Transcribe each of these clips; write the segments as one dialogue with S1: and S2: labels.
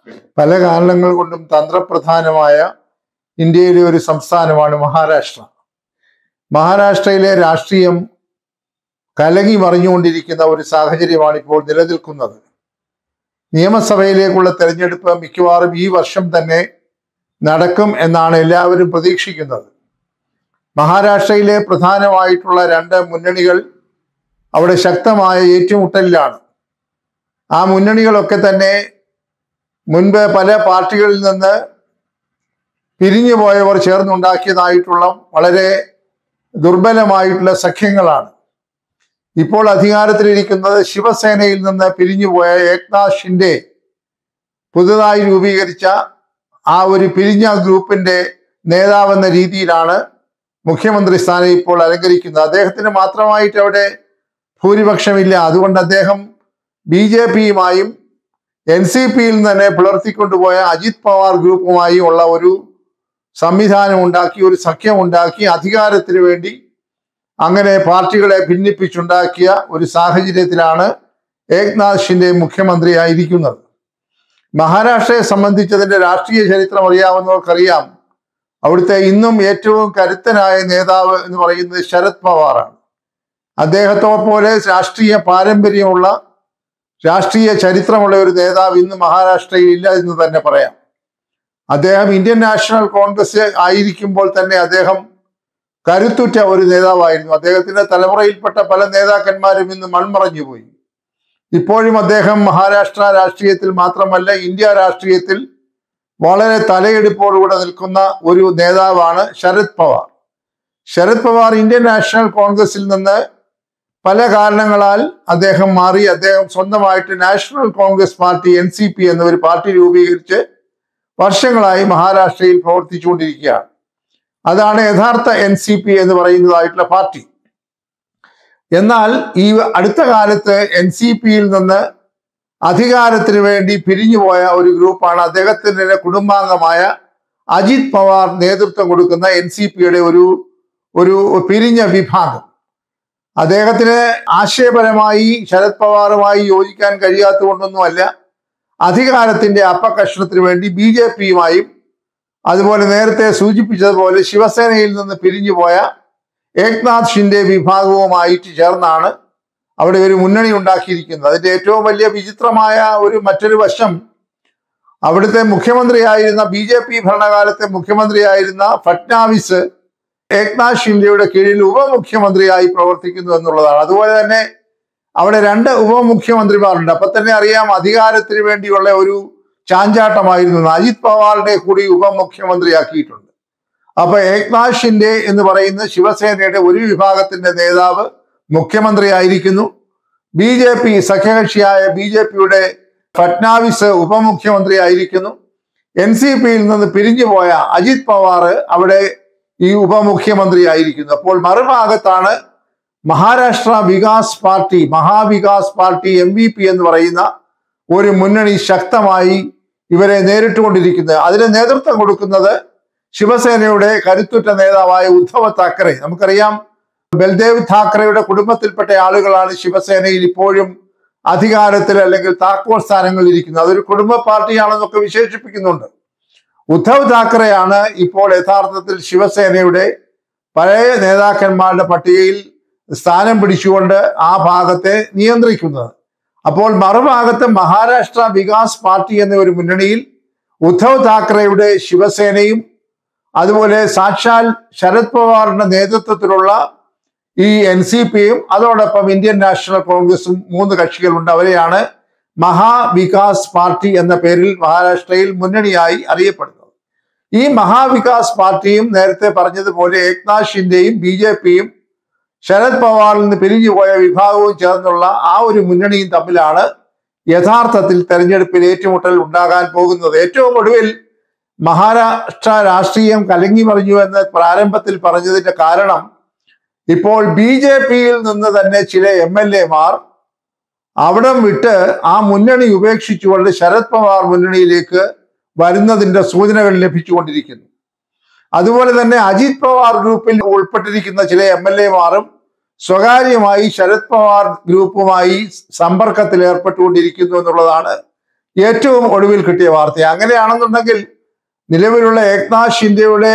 S1: പല കാരണങ്ങൾ കൊണ്ടും തന്ത്രപ്രധാനമായ ഇന്ത്യയിലെ ഒരു സംസ്ഥാനമാണ് മഹാരാഷ്ട്ര മഹാരാഷ്ട്രയിലെ രാഷ്ട്രീയം കലങ്ങി മറിഞ്ഞുകൊണ്ടിരിക്കുന്ന ഒരു സാഹചര്യമാണ് ഇപ്പോൾ നിലനിൽക്കുന്നത് നിയമസഭയിലേക്കുള്ള തെരഞ്ഞെടുപ്പ് മിക്കവാറും ഈ വർഷം തന്നെ നടക്കും എന്നാണ് എല്ലാവരും പ്രതീക്ഷിക്കുന്നത് മഹാരാഷ്ട്രയിലെ പ്രധാനമായിട്ടുള്ള രണ്ട് മുന്നണികൾ അവിടെ ശക്തമായ ഏറ്റുമുട്ടലിലാണ് ആ മുന്നണികളൊക്കെ തന്നെ മുൻപ് പല പാർട്ടികളിൽ നിന്ന് പിരിഞ്ഞു പോയവർ ചേർന്നുണ്ടാക്കിയതായിട്ടുള്ള വളരെ ദുർബലമായിട്ടുള്ള സഖ്യങ്ങളാണ് ഇപ്പോൾ അധികാരത്തിലിരിക്കുന്നത് ശിവസേനയിൽ നിന്ന് പിരിഞ്ഞുപോയ ഏക്നാഥ് ഷിൻഡെ പുതുതായി രൂപീകരിച്ച ആ ഒരു പിരിഞ്ഞ ഗ്രൂപ്പിന്റെ നേതാവെന്ന രീതിയിലാണ് മുഖ്യമന്ത്രി സ്ഥാനം ഇപ്പോൾ അലങ്കരിക്കുന്നത് അദ്ദേഹത്തിന് മാത്രമായിട്ട് അവിടെ ഭൂരിപക്ഷമില്ല അതുകൊണ്ട് അദ്ദേഹം ബി ജെ പിയുമായും എൻ സി പിയിൽ തന്നെ പുലർത്തിക്കൊണ്ടുപോയ അജിത് പവാർ ഗ്രൂപ്പുമായി ഉള്ള ഒരു സംവിധാനം ഉണ്ടാക്കി ഒരു സഖ്യം ഉണ്ടാക്കി അധികാരത്തിന് വേണ്ടി അങ്ങനെ പാർട്ടികളെ ഭിന്നിപ്പിച്ചുണ്ടാക്കിയ ഒരു സാഹചര്യത്തിലാണ് ഏക്നാഥ് ഷിൻഡെ മുഖ്യമന്ത്രിയായിരിക്കുന്നത് മഹാരാഷ്ട്രയെ സംബന്ധിച്ചതിന്റെ രാഷ്ട്രീയ ചരിത്രം അറിയാവുന്നവർക്കറിയാം അവിടുത്തെ ഇന്നും ഏറ്റവും കരുത്തനായ നേതാവ് എന്ന് പറയുന്നത് ശരത് പവാറാണ് അദ്ദേഹത്തെ പോലെ രാഷ്ട്രീയ പാരമ്പര്യമുള്ള രാഷ്ട്രീയ ചരിത്രമുള്ള ഒരു നേതാവ് ഇന്ന് മഹാരാഷ്ട്രയിൽ ഇല്ല എന്ന് തന്നെ പറയാം അദ്ദേഹം ഇന്ത്യൻ നാഷണൽ കോൺഗ്രസ് ആയിരിക്കുമ്പോൾ തന്നെ അദ്ദേഹം കരുത്തുറ്റ ഒരു നേതാവായിരുന്നു അദ്ദേഹത്തിന്റെ തലമുറയിൽപ്പെട്ട പല നേതാക്കന്മാരും ഇന്ന് മൺമറഞ്ഞു പോയി ഇപ്പോഴും അദ്ദേഹം മഹാരാഷ്ട്ര രാഷ്ട്രീയത്തിൽ മാത്രമല്ല ഇന്ത്യ രാഷ്ട്രീയത്തിൽ വളരെ തലയെടുപ്പോടുകൂടെ നിൽക്കുന്ന ഒരു നേതാവാണ് ശരത് പവാർ ശരത് പവാർ ഇന്ത്യൻ നാഷണൽ കോൺഗ്രസിൽ നിന്ന് പല കാരണങ്ങളാൽ അദ്ദേഹം മാറി അദ്ദേഹം സ്വന്തമായിട്ട് National Congress Party N C P എന്ന ഒരു പാർട്ടി രൂപീകരിച്ച് വർഷങ്ങളായി മഹാരാഷ്ട്രയിൽ പ്രവർത്തിച്ചുകൊണ്ടിരിക്കുകയാണ് അതാണ് യഥാർത്ഥ എൻ സി പി എന്ന് പറയുന്നതായിട്ടുള്ള പാർട്ടി എന്നാൽ ഈ അടുത്ത കാലത്ത് എൻ സി പിയിൽ നിന്ന് അധികാരത്തിന് വേണ്ടി പിരിഞ്ഞുപോയ ഒരു ഗ്രൂപ്പാണ് അദ്ദേഹത്തിന്റെ കുടുംബാംഗമായ അജിത് പവാർ നേതൃത്വം കൊടുക്കുന്ന എൻ സി പിയുടെ ഒരു ഒരു പിരിഞ്ഞ വിഭാഗം അദ്ദേഹത്തിന് ആശയപരമായി ശരത് പവാറുമായി യോജിക്കാൻ കഴിയാത്തതുകൊണ്ടൊന്നുമല്ല അധികാരത്തിന്റെ അപ്പകഷ്ണത്തിന് വേണ്ടി ബി ജെ പിയുമായും അതുപോലെ നേരത്തെ സൂചിപ്പിച്ചതുപോലെ ശിവസേനയിൽ നിന്ന് പിരിഞ്ഞുപോയ ഏക്നാഥ് ഷിൻഡെ വിഭാഗവുമായിട്ട് ചേർന്നാണ് അവിടെ ഒരു മുന്നണി ഉണ്ടാക്കിയിരിക്കുന്നത് അതിന്റെ ഏറ്റവും വലിയ വിചിത്രമായ ഒരു മറ്റൊരു വശം അവിടുത്തെ മുഖ്യമന്ത്രിയായിരുന്ന ബി ജെ പി ഭരണകാലത്തെ മുഖ്യമന്ത്രിയായിരുന്ന ഫട്നാവിസ് ഏക്നാഥ് ഷിൻഡെയുടെ കീഴിൽ ഉപമുഖ്യമന്ത്രിയായി പ്രവർത്തിക്കുന്നു എന്നുള്ളതാണ് അതുപോലെ തന്നെ അവിടെ രണ്ട് ഉപമുഖ്യമന്ത്രിമാരുണ്ട് അപ്പൊ തന്നെ അറിയാം അധികാരത്തിന് വേണ്ടിയുള്ള ഒരു ചാഞ്ചാട്ടമായിരുന്നു അജിത് പവാറിനെ കൂടി ഉപമുഖ്യമന്ത്രിയാക്കിയിട്ടുണ്ട് അപ്പൊ ഏക്നാഥ് ഷിൻഡെ എന്ന് പറയുന്ന ശിവസേനയുടെ ഒരു വിഭാഗത്തിന്റെ നേതാവ് മുഖ്യമന്ത്രിയായിരിക്കുന്നു ബി ജെ പി സഖ്യകക്ഷിയായ ബി ജെ പിയുടെ ഫട്നാവിസ് ഉപമുഖ്യമന്ത്രി ആയിരിക്കുന്നു എൻ സി പിയിൽ നിന്ന് പിരിഞ്ഞുപോയ അജിത് പവാർ അവിടെ ഈ ഉപമുഖ്യമന്ത്രി ആയിരിക്കുന്നു അപ്പോൾ മറുഭാഗത്താണ് Maharashtra Vikas party Mahavikas party M V P എന്ന് പറയുന്ന ഒരു മുന്നണി ശക്തമായി ഇവരെ നേരിട്ടുകൊണ്ടിരിക്കുന്നത് അതിന് നേതൃത്വം കൊടുക്കുന്നത് ശിവസേനയുടെ കരുത്തുറ്റ നേതാവായ ഉദ്ധവ് താക്കറെ നമുക്കറിയാം ബൽദേവ് താക്കറെയുടെ കുടുംബത്തിൽപ്പെട്ട ആളുകളാണ് ശിവസേനയിൽ ഇപ്പോഴും അധികാരത്തിൽ അല്ലെങ്കിൽ താക്കോൽ സ്ഥാനങ്ങളിൽ ഇരിക്കുന്നത് അതൊരു കുടുംബ പാർട്ടിയാണെന്നൊക്കെ വിശേഷിപ്പിക്കുന്നുണ്ട് ഉദ്ധവ് താക്കറെയാണ് ഇപ്പോൾ യഥാർത്ഥത്തിൽ ശിവസേനയുടെ പഴയ നേതാക്കന്മാരുടെ പട്ടികയിൽ സ്ഥാനം പിടിച്ചുകൊണ്ട് ആ ഭാഗത്തെ നിയന്ത്രിക്കുന്നത് അപ്പോൾ മറുഭാഗത്ത് മഹാരാഷ്ട്ര വികാസ് പാർട്ടി എന്ന ഒരു മുന്നണിയിൽ ഉദ്ധവ് താക്കറെയുടെ ശിവസേനയും അതുപോലെ സാക്ഷാൽ ശരത് പവാറിന്റെ നേതൃത്വത്തിലുള്ള ഈ എൻ സി പിയും അതോടൊപ്പം ഇന്ത്യൻ നാഷണൽ കോൺഗ്രസും മൂന്ന് കക്ഷികളുണ്ട് അവരെയാണ് മഹാവികാസ് പാർട്ടി എന്ന പേരിൽ മഹാരാഷ്ട്രയിൽ മുന്നണിയായി അറിയപ്പെടുന്നത് ഈ മഹാവികാസ് പാർട്ടിയും നേരത്തെ പറഞ്ഞതുപോലെ ഏക്നാഥ് ഷിൻഡെയും ബി ജെ പിയും ശരത് പവാറിൽ നിന്ന് പിരിഞ്ഞുപോയ വിഭാഗവും ചേർന്നുള്ള ആ ഒരു മുന്നണിയും തമ്മിലാണ് യഥാർത്ഥത്തിൽ തെരഞ്ഞെടുപ്പിൽ ഏറ്റുമുട്ടൽ ഉണ്ടാകാൻ പോകുന്നത് ഏറ്റവും ഒടുവിൽ മഹാരാഷ്ട്ര രാഷ്ട്രീയം കലങ്ങി മറിഞ്ഞു എന്ന് പ്രാരംഭത്തിൽ പറഞ്ഞതിന്റെ കാരണം ഇപ്പോൾ ബി ജെ പിയിൽ നിന്ന് തന്നെ ചില എം എൽ എമാർ അവിടം വിട്ട് ആ മുന്നണി ഉപേക്ഷിച്ചുകൊണ്ട് ശരത് പവാർ മുന്നണിയിലേക്ക് വരുന്നതിന്റെ സൂചനകൾ ലഭിച്ചുകൊണ്ടിരിക്കുന്നു അതുപോലെ തന്നെ അജിത് പവാർ ഗ്രൂപ്പിൽ ഉൾപ്പെട്ടിരിക്കുന്ന ചില എം എൽ എമാരും സ്വകാര്യമായി ശരത് പവാർ ഗ്രൂപ്പുമായി സമ്പർക്കത്തിൽ ഏർപ്പെട്ടുകൊണ്ടിരിക്കുന്നു എന്നുള്ളതാണ് ഏറ്റവും ഒടുവിൽ കിട്ടിയ വാർത്ത അങ്ങനെയാണെന്നുണ്ടെങ്കിൽ നിലവിലുള്ള ഏക്നാഥ് ഷിൻഡെയുടെ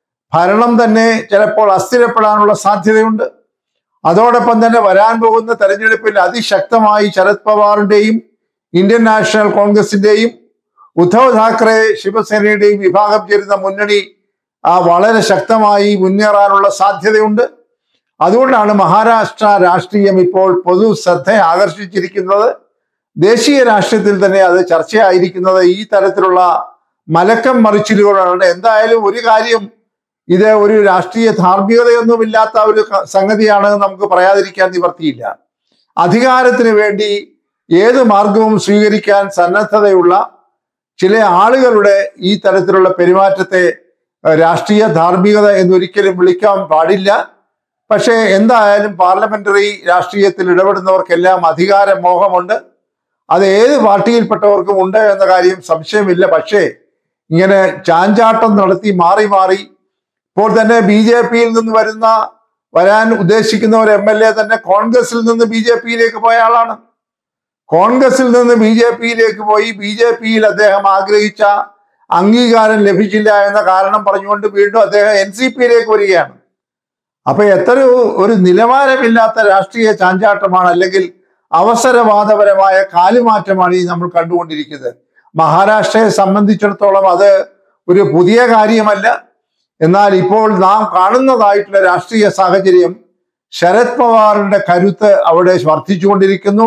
S1: ഭരണം തന്നെ ചിലപ്പോൾ അസ്ഥിരപ്പെടാനുള്ള സാധ്യതയുണ്ട് അതോടൊപ്പം തന്നെ വരാൻ പോകുന്ന തെരഞ്ഞെടുപ്പിൽ അതിശക്തമായി ശരത് പവാറിന്റെയും ഇന്ത്യൻ നാഷണൽ കോൺഗ്രസിന്റെയും ഉദ്ധവ് താക്കറെ ശിവസേനയുടെയും വിഭാഗം ചേരുന്ന മുന്നണി ആ വളരെ ശക്തമായി മുന്നേറാനുള്ള സാധ്യതയുണ്ട് അതുകൊണ്ടാണ് മഹാരാഷ്ട്ര രാഷ്ട്രീയം ഇപ്പോൾ പൊതു ശ്രദ്ധ ആകർഷിച്ചിരിക്കുന്നത് ദേശീയ രാഷ്ട്രീയത്തിൽ തന്നെ അത് ചർച്ചയായിരിക്കുന്നത് ഈ തരത്തിലുള്ള മലക്കം മറിച്ചിലുകളാണ് എന്തായാലും ഒരു കാര്യം ഇത് ഒരു രാഷ്ട്രീയ ധാർമ്മികതയൊന്നുമില്ലാത്ത ഒരു ക- സംഗതിയാണ് നമുക്ക് പറയാതിരിക്കാൻ നിവർത്തിയില്ല അധികാരത്തിന് വേണ്ടി ഏത് മാർഗവും സ്വീകരിക്കാൻ സന്നദ്ധതയുള്ള ചില ആളുകളുടെ ഈ തരത്തിലുള്ള പെരുമാറ്റത്തെ ഏഹ്, രാഷ്ട്രീയ ധാർമ്മികത എന്നൊരിക്കലും വിളിക്കാൻ പാടില്ല പക്ഷേ എന്തായാലും പാർലമെന്ററി രാഷ്ട്രീയത്തിൽ ഇടപെടുന്നവർക്കെല്ലാം അധികാര മോഹമുണ്ട് അത് ഏത് പാർട്ടിയിൽപ്പെട്ടവർക്കും ഉണ്ട് എന്ന കാര്യം സംശയമില്ല പക്ഷേ ഇങ്ങനെ ചാഞ്ചാട്ടം നടത്തി മാറി മാറി ഇപ്പോൾ തന്നെ ബി ജെ പിയിൽ നിന്ന് വരുന്ന വരാൻ ഉദ്ദേശിക്കുന്ന ഒരു എം എൽ എ തന്നെ കോൺഗ്രസിൽ നിന്ന് ബി ജെ പിയിലേക്ക് പോയ ആളാണ് കോൺഗ്രസിൽ നിന്ന് ബി ജെ പിയിലേക്ക് പോയി ബി ജെ പിയിൽ അദ്ദേഹം ആഗ്രഹിച്ച അംഗീകാരം ലഭിച്ചില്ല എന്ന കാരണം പറഞ്ഞുകൊണ്ട് വീണ്ടും അദ്ദേഹം എൻ സി പിയിലേക്ക് വരികയാണ് അപ്പൊ എത്ര ഒരു നിലവാരമില്ലാത്ത രാഷ്ട്രീയ ചാഞ്ചാട്ടമാണ് അല്ലെങ്കിൽ അവസരവാദപരമായ കാലുമാറ്റമാണ് ഈ നമ്മൾ കണ്ടുകൊണ്ടിരിക്കുന്നത് മഹാരാഷ്ട്രയെ സംബന്ധിച്ചിടത്തോളം അത് ഒരു പുതിയ കാര്യമല്ല എന്നാൽ ഇപ്പോൾ നാം കാണുന്നതായിട്ടുള്ള രാഷ്ട്രീയ സാഹചര്യം ശരത് പവാറിന്റെ കരുത്ത് അവിടെ വർദ്ധിച്ചുകൊണ്ടിരിക്കുന്നു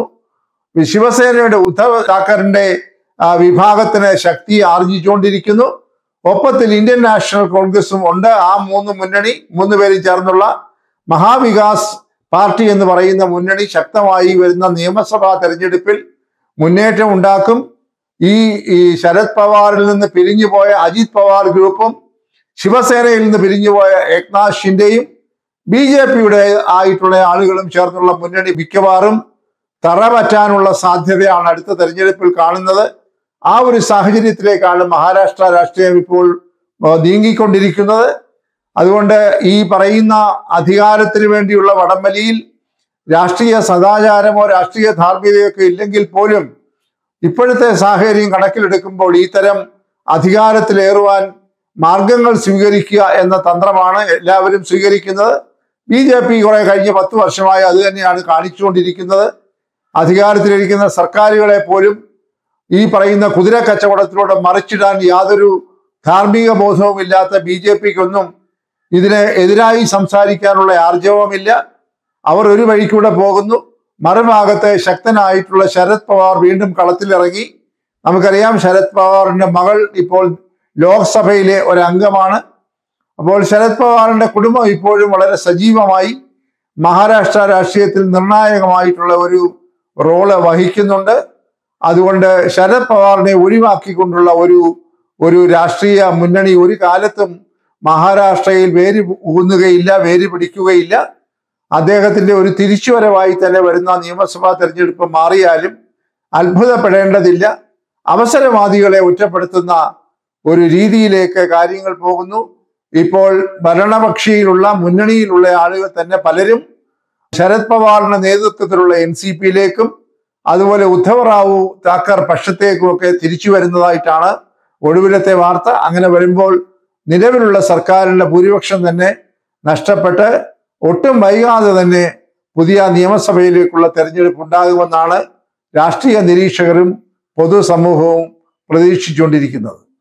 S1: ശിവസേനയുടെ ഉദ്ധവ് താക്കറിന്റെ ആ, വിഭാഗത്തിന് ശക്തി ആർജിച്ചുകൊണ്ടിരിക്കുന്നു ഒപ്പത്തിൽ ഇന്ത്യൻ നാഷണൽ കോൺഗ്രസും ഉണ്ട് ആ മൂന്ന് മുന്നണി മൂന്ന് പേരും ചേർന്നുള്ള മഹാവികാസ് പാർട്ടി എന്ന് പറയുന്ന മുന്നണി ശക്തമായി വരുന്ന നിയമസഭാ തെരഞ്ഞെടുപ്പിൽ മുന്നേറ്റം ഉണ്ടാക്കും ഈ ഈ ശരത് പവാറിൽ നിന്ന് പിരിഞ്ഞുപോയ അജിത് പവാർ ഗ്രൂപ്പും ശിവസേനയിൽ നിന്ന് പിരിഞ്ഞുപോയ ഏക്നാഥ് ഷിൻഡെയും ബി ജെ പിയുടെ ആയിട്ടുള്ള ആളുകളും ചേർന്നുള്ള മുന്നണി മിക്കവാറും തറ പറ്റാനുള്ള സാധ്യതയാണ് അടുത്ത തെരഞ്ഞെടുപ്പിൽ കാണുന്നത് ആ ഒരു സാഹചര്യത്തിലേക്കാണ് മഹാരാഷ്ട്ര രാഷ്ട്രീയം ഇപ്പോൾ ആ, നീങ്ങിക്കൊണ്ടിരിക്കുന്നത് അതുകൊണ്ട് ഈ പറയുന്ന അധികാരത്തിന് വേണ്ടിയുള്ള വടംവലിയിൽ രാഷ്ട്രീയ സദാചാരമോ രാഷ്ട്രീയ ധാർമ്മികതയൊക്കെ ഇല്ലെങ്കിൽ പോലും ഇപ്പോഴത്തെ സാഹചര്യം കണക്കിലെടുക്കുമ്പോൾ ഇത്തരം അധികാരത്തിലേറുവാൻ മാർഗങ്ങൾ സ്വീകരിക്കുക എന്ന തന്ത്രമാണ് എല്ലാവരും സ്വീകരിക്കുന്നത് ബി ജെ പി കുറെ കഴിഞ്ഞ പത്ത് വർഷമായി അത് തന്നെയാണ് കാണിച്ചുകൊണ്ടിരിക്കുന്നത് അധികാരത്തിലിരിക്കുന്ന സർക്കാരുകളെ പോലും ഈ പറയുന്ന കുതിര കച്ചവടത്തിലൂടെ മറിച്ചിടാൻ യാതൊരു ധാർമ്മിക ബോധവും ഇല്ലാത്ത ബി ജെ പിക്കൊന്നും ഇതിന് എതിരായി സംസാരിക്കാനുള്ള ആർജവമില്ല അവർ ഒരു വഴിക്കൂടെ പോകുന്നു മറുഭാഗത്ത് ശക്തനായിട്ടുള്ള ശരത് പവാർ വീണ്ടും കളത്തിലിറങ്ങി നമുക്കറിയാം ശരത് പവാറിന്റെ മകൾ ഇപ്പോൾ ലോക്സഭയിലെ ഒരു അംഗമാണ് അപ്പോൾ ശരത് പവാറിന്റെ കുടുംബം ഇപ്പോഴും വളരെ സജീവമായി മഹാരാഷ്ട്ര രാഷ്ട്രീയത്തിൽ നിർണായകമായിട്ടുള്ള ഒരു റോള് വഹിക്കുന്നുണ്ട് അതുകൊണ്ട് ശരത് പവാറിനെ ഒഴിവാക്കിക്കൊണ്ടുള്ള ഒരു ഒരു രാഷ്ട്രീയ മുന്നണി ഒരു കാലത്തും മഹാരാഷ്ട്രയിൽ വേര് ഊന്നുകയില്ല വേര് പിടിക്കുകയില്ല അദ്ദേഹത്തിന്റെ ഒരു തിരിച്ചുവരവായി തന്നെ വരുന്ന നിയമസഭാ തെരഞ്ഞെടുപ്പ് മാറിയാലും അത്ഭുതപ്പെടേണ്ടതില്ല അവസരവാദികളെ ഒറ്റപ്പെടുത്തുന്ന ഒരു രീതിയിലേക്ക് കാര്യങ്ങൾ പോകുന്നു ഇപ്പോൾ ഭരണപക്ഷിയിലുള്ള മുന്നണിയിലുള്ള ആളുകൾ തന്നെ പലരും ശരത് പവാറിന്റെ നേതൃത്വത്തിലുള്ള എൻ സി പിയിലേക്കും അതുപോലെ ഉദ്ധവ് റാവു താക്കർ പക്ഷത്തേക്കും ഒക്കെ തിരിച്ചു വരുന്നതായിട്ടാണ് ഒടുവിലത്തെ വാർത്ത അങ്ങനെ വരുമ്പോൾ നിലവിലുള്ള സർക്കാരിന്റെ ഭൂരിപക്ഷം തന്നെ നഷ്ടപ്പെട്ട് ഒട്ടും വൈകാതെ തന്നെ പുതിയ നിയമസഭയിലേക്കുള്ള തെരഞ്ഞെടുപ്പ് ഉണ്ടാകുമെന്നാണ് രാഷ്ട്രീയ നിരീക്ഷകരും പൊതുസമൂഹവും പ്രതീക്ഷിച്ചുകൊണ്ടിരിക്കുന്നത്